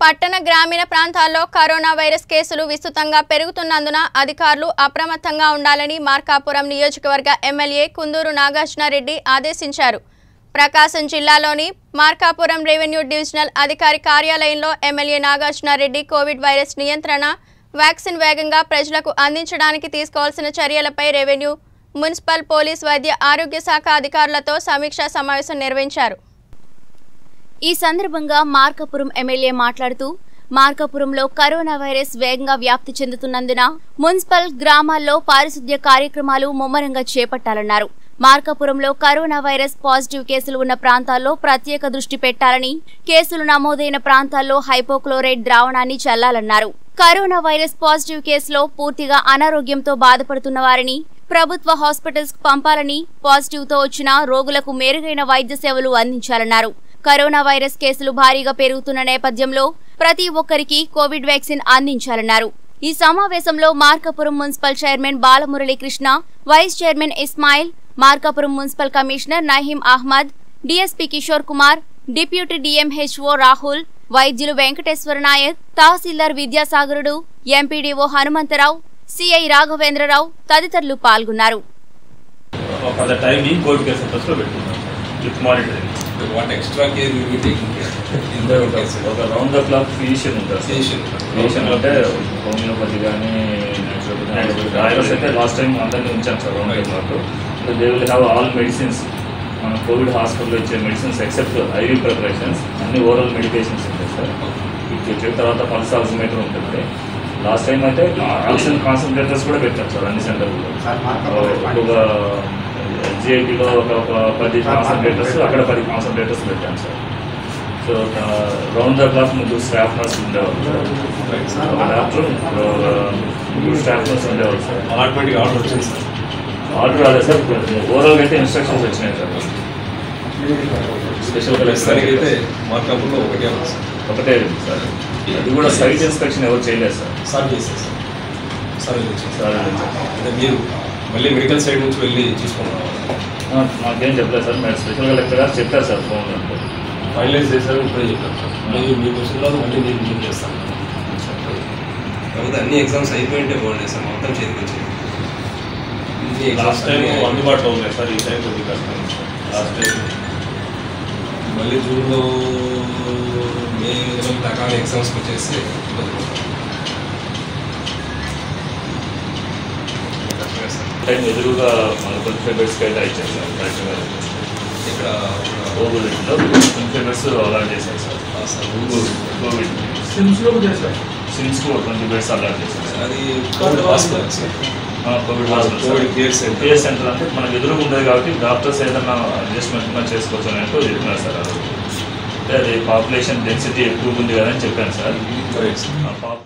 పట్టణ గ్రామీణ ప్రాంతాల్లో కరోనా వైరస్ కేసులు విస్తృతంగా పెరుగుతున్నందున అధికారులు అప్రమత్తంగా ఉండాలని మార్కాపురం నియోజకవర్గ ఎమ్మెల్యే కుందూరు నాగార్జునారెడ్డి ఆదేశించారు ప్రకాశం జిల్లాలోని మార్కాపురం రెవెన్యూ డివిజనల్ అధికారి కార్యాలయంలో ఎమ్మెల్యే నాగార్జునారెడ్డి కోవిడ్ వైరస్ నియంత్రణ వ్యాక్సిన్ వేగంగా ప్రజలకు అందించడానికి తీసుకోవాల్సిన చర్యలపై రెవెన్యూ మున్సిపల్ పోలీస్ వైద్య ఆరోగ్య శాఖ అధికారులతో సమీక్షా సమావేశం నిర్వహించారు ఈ సందర్భంగా మార్కాపురం ఎమ్మెల్యే మాట్లాడుతూ మార్కాపురంలో కరోనా వైరస్ వేగంగా వ్యాప్తి చెందుతున్నందున మున్సిపల్ గ్రామాల్లో పారిశుద్ధ్య కార్యక్రమాలు ముమ్మరంగా చేపట్టాలన్నారు మార్కాపురంలో కరోనా వైరస్ పాజిటివ్ కేసులు ఉన్న ప్రాంతాల్లో ప్రత్యేక దృష్టి పెట్టాలని కేసులు నమోదైన ప్రాంతాల్లో హైపోక్లోరైడ్ ద్రావణాన్ని చల్లాలన్నారు కరోనా వైరస్ పాజిటివ్ కేసులో పూర్తిగా అనారోగ్యంతో బాధపడుతున్న వారిని ప్రభుత్వ హాస్పిటల్స్ కు పంపాలని పాజిటివ్ తో వచ్చిన రోగులకు మెరుగైన వైద్య సేవలు అందించాలన్నారు కరోనా వైరస్ కేసులు భారీగా పెరుగుతున్న నేపథ్యంలో ప్రతి ఒక్కరికి కోవిడ్ వ్యాక్సిన్ అందించాలన్నారు ఈ సమావేశంలో Markapuram municipal chairman Balamuralikrishna vice chairman Ismail Markapuram municipal commissioner Naheem Ahmed DSP Kishore Kumar deputy DMHO Rahul వైద్యులు వెంకటేశ్వర నాయక్ తహసీల్దార్ విద్యాసాగరుడు ఎంపీడీఓ హనుమంతరావు సిఐ రాఘవేంద్రరావు తదితరులు పాల్గొన్నారు for the time being COVID care centers లో పెట్టుకున్నాం with monitoring What extra care will be taken care in the case? ఒక రౌండ్ ద క్లాక్ ఫిజిషియన్ ఉంటారు Physician. Physician అంటే homeopathy కానీ ఆయుర్వేస్ అయితే లాస్ట్ టైం అందరినీ ఉంచాం sir round the clock they will have all medicines మన కోవిడ్ హాస్పిటల్లో ఇచ్చే మెడిసిన్స్ ఎక్సెప్ట్ ఐవీ ప్రిపరేషన్స్ అన్ని ఓరల్ మెడికేషన్స్ ఉంటాయి సార్ ఇది వచ్చిన తర్వాత పల్స్ ఆక్సిమీటర్ ఉంటుంది లాస్ట్ టైం అయితే ఆక్సిజన్ కాన్సన్ట్రేటర్స్ కూడా పెట్టాం సార్ అన్ని సెంటర్లో ఒక జిఐటీలో ఒక ఒక పది కాన్సన్ట్రేటర్స్ అక్కడ పది కాన్సన్ట్రేటర్స్ పెట్టాం sir so round the clock ముగ్గురు స్టాఫ్ నర్స్ ఉండేవాళ్ళు సార్ ఒక డాక్టర్ ముగ్గురు స్టాఫ్ నర్స్ ఉండేవాళ్ళు సార్ అలాట్మెంట్కి ఆర్డర్ వచ్చింది సార్ ఆర్డర్ రాలేదు సార్ ఓవరాల్గా అయితే ఇన్స్ట్రక్షన్స్ వచ్చినాయి సార్ స్పెషల్ ప్రస్తుతానికి అయితే మార్కాపుల్లో ఒకటే ఉంది సార్ ఒకటే ఉంది సార్ అది కూడా సైట్ ఇన్స్పెక్షన్ ఎవరు చేయలేదు సార్ సార్ చేశారు సార్ సార్ వెళ్ళొచ్చింది సార్ అంటే మీరు మళ్ళీ మెడికల్ సైడ్ నుంచి వెళ్ళి తీసుకున్నారు ఆ, మాకేం చెప్పలేదు సార్ మీరు స్పెషల్ కలెక్టర్ గారు చెప్పారు సార్ ఫోన్ ఫైనలైజ్ చేశారు ఇప్పుడే చెప్పారు సార్ మీరు మీకు వచ్చిన తర్వాత మళ్ళీ నేను మీకు చేస్తాను కాకపోతే అన్ని ఎగ్జామ్స్ అయిపోయింటే బాగుండే సార్ మొత్తం చేతికి వచ్చింది ఇన్ని exams లాస్ట్ టైం అన్ని- అందుబాటులో ఉన్నాయి సార్ ఈ టైం కొద్దిగా కష్టం సార్ లాస్ట్ టైం మళ్ళీ జూన్లో మే ఇరవై దాకా ఎగ్జామ్స్కి వచ్చేసి ఇబ్బంది పడతాం. కరెక్ట్గా సార్. టైం ఎదురుగా మన కొంచెం బెడ్స్కి అయితే ఇచ్చారు సార్ కరెక్ట్ గారు ఇక్కడ కోవిడ్లో కొంచెం బెడ్స్ అలాట్ చేశారు సార్ ఆ సార్ కోవిడ్ సిమ్స్లో కూడా చేశారు సిమ్స్కి ట్వంటీ బెడ్స్ అలాట్ చేశారు సార్ అది కోవిడ్ హాస్పిటల్ సార్ ఆ, Covid hospital Covid care centre. Care centre అంటే మనకు ఎదురుగా ఉండదు కాబట్టి డాక్టర్స్ ఏదైనా అడ్జస్ట్మెంట్ ఉన్నా చేసుకోవచ్చు అన్నట్టు చెప్పినారు సార్ ఆ రోజు. అంటే అది పాపులేషన్ డెన్సిటీ ఎక్కువ ఉంది కదా అని చెప్పాను సార్ రైట్ సార్ ఆ పాప్